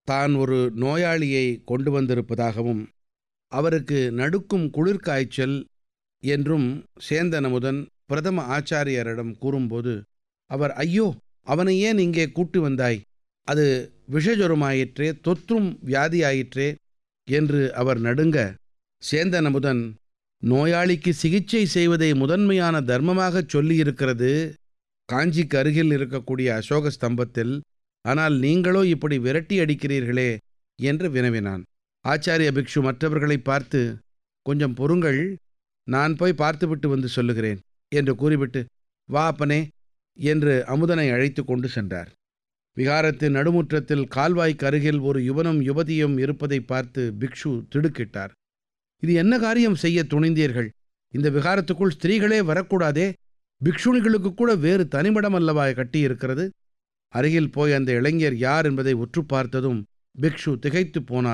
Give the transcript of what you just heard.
தான் ஒரு நோயாளியை கொண்டு வந்திருப்பதாகவும் அவருக்கு நடுக்கும் குளிர்காய்ச்சல் என்றும் சேந்தன் அமுதன் பிரதம ஆச்சாரியரிடம் கூறும்போது அவர் ஐயோ அவனை ஏன் இங்கே கூட்டி வந்தாய் அது விஷஜுரமாயிற்றே தொற்றும் வியாதியாயிற்றே என்று அவர் நடுங்க சேந்தன் அமுதன் நோயாளிக்கு சிகிச்சை செய்வதை முதன்மையான தர்மமாகச் சொல்லியிருக்கிறது காஞ்சிக்கு அருகில் இருக்கக்கூடிய அசோக ஸ்தம்பத்தில் ஆனால் நீங்களோ இப்படி விரட்டி அடிக்கிறீர்களே என்று வினவினான் ஆச்சாரிய பிக்ஷு மற்றவர்களை பார்த்து கொஞ்சம் பொறுங்கள் நான் போய் பார்த்துவிட்டு வந்து சொல்லுகிறேன் என்று கூறிவிட்டு வா அப்பனே என்று அமுதனை அழைத்து கொண்டு சென்றார் விகாரத்தின் நடுமுற்றத்தில் கால்வாய்க்கு அருகில் ஒரு யுவனும் யுவதியும் இருப்பதை பார்த்து பிக்ஷு திடுக்கிட்டார் இது என்ன காரியம் செய்ய துணிந்தீர்கள் இந்த விகாரத்துக்குள் ஸ்திரீகளே வரக்கூடாதே பிக்ஷுணிகளுக்கு கூட வேறு தனிமடம் அல்லவா கட்டியிருக்கிறது அருகில் போய் அந்த இளைஞர் யார் என்பதை உற்று பார்த்ததும் பிக்ஷு திகைத்துப் போனார்